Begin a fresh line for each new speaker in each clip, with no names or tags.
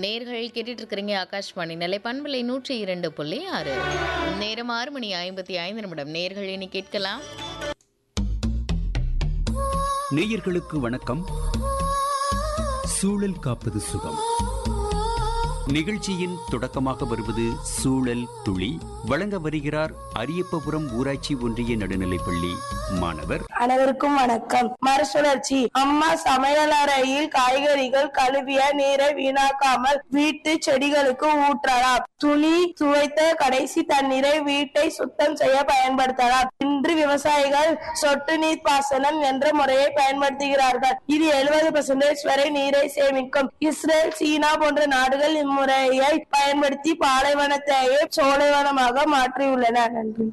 நேர்கள் கேட்டுட்டு இருக்கிறீங்க ஆகாஷ்வாணி நிலை பண்பலை நூற்றி இரண்டு புள்ளி ஆறு நேரம் ஆறு மணி ஐம்பத்தி ஐந்து நிமிடம் நேர்கள் இனி கேட்கலாம்
நேயர்களுக்கு வணக்கம் சூழல் காப்பது சுகம் நிகழ்ச்சியின் தொடக்கமாக வருவது சூழல் துளி வழங்க வருகிறார் அரியப்பபுரம் ஊராட்சி ஒன்றிய நடுநிலைப்பள்ளி மாணவர்
அனைவருக்கும் வணக்கம் மறுசுழற்சி அம்மா சமையலறையில் காய்கறிகள் கழுவிய நீரை வீணாக்காமல் வீட்டு செடிகளுக்கு ஊற்றலாம் துணி துவைத்த கடைசி தண்ணீரை வீட்டை சுத்தம் செய்ய பயன்படுத்தலாம் இன்று விவசாயிகள் சொட்டு நீர் பாசனம் என்ற முறையை பயன்படுத்துகிறார்கள் இது எழுபது வரை நீரை சேமிக்கும் இஸ்ரேல் சீனா போன்ற நாடுகள் இம்முறையை பயன்படுத்தி பாலைவனத்தையே சோலைவனமாக மாற்றியுள்ளன நன்றி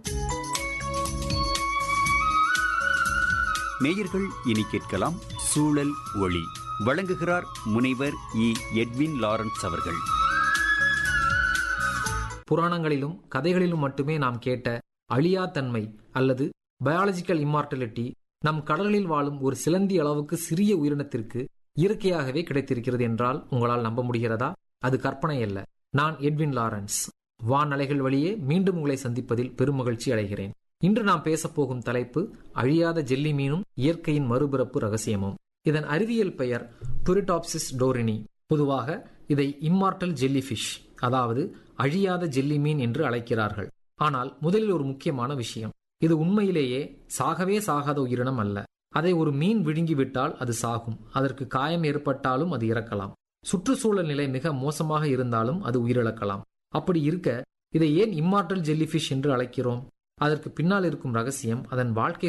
நேயர்கள் இனி கேட்கலாம் சூழல் ஒளி வழங்குகிறார் முனைவர் இ எட்வின் லாரன்ஸ் அவர்கள்
புராணங்களிலும் கதைகளிலும் மட்டுமே நாம் கேட்ட அழியா தன்மை அல்லது பயாலஜிக்கல் இம்மார்டலிட்டி நம் கடலில் வாழும் ஒரு சிலந்தி அளவுக்கு சிறிய உயிரினத்திற்கு இயற்கையாகவே கிடைத்திருக்கிறது என்றால் உங்களால் நம்ப முடிகிறதா அது கற்பனை அல்ல நான் எட்வின் லாரன்ஸ் வான் அலைகள் வழியே மீண்டும் உங்களை சந்திப்பதில் பெருமகிழ்ச்சி அடைகிறேன் இன்று நாம் பேசப் போகும் தலைப்பு அழியாத ஜெல்லி மீனும் இயற்கையின் மறுபிறப்பு ரகசியமும் இதன் அறிவியல் பெயர் டுரிடாப்சிஸ் டோரினி பொதுவாக இதை இம்மார்டல் ஜெல்லிஃபிஷ் அதாவது அழியாத ஜெல்லி மீன் என்று அழைக்கிறார்கள் ஆனால் முதலில் ஒரு முக்கியமான விஷயம் இது உண்மையிலேயே சாகவே சாகாத உயிரினம் அல்ல அதை ஒரு மீன் விழுங்கிவிட்டால் அது சாகும் அதற்கு காயம் ஏற்பட்டாலும் அது இறக்கலாம் சுற்றுச்சூழல் நிலை மிக மோசமாக இருந்தாலும் அது உயிரிழக்கலாம் அப்படி இருக்க இதை ஏன் இம்மார்டல் ஜெல்லிஃபிஷ் என்று அழைக்கிறோம் அதற்கு பின்னால் இருக்கும் ரகசியம் அதன் வாழ்க்கை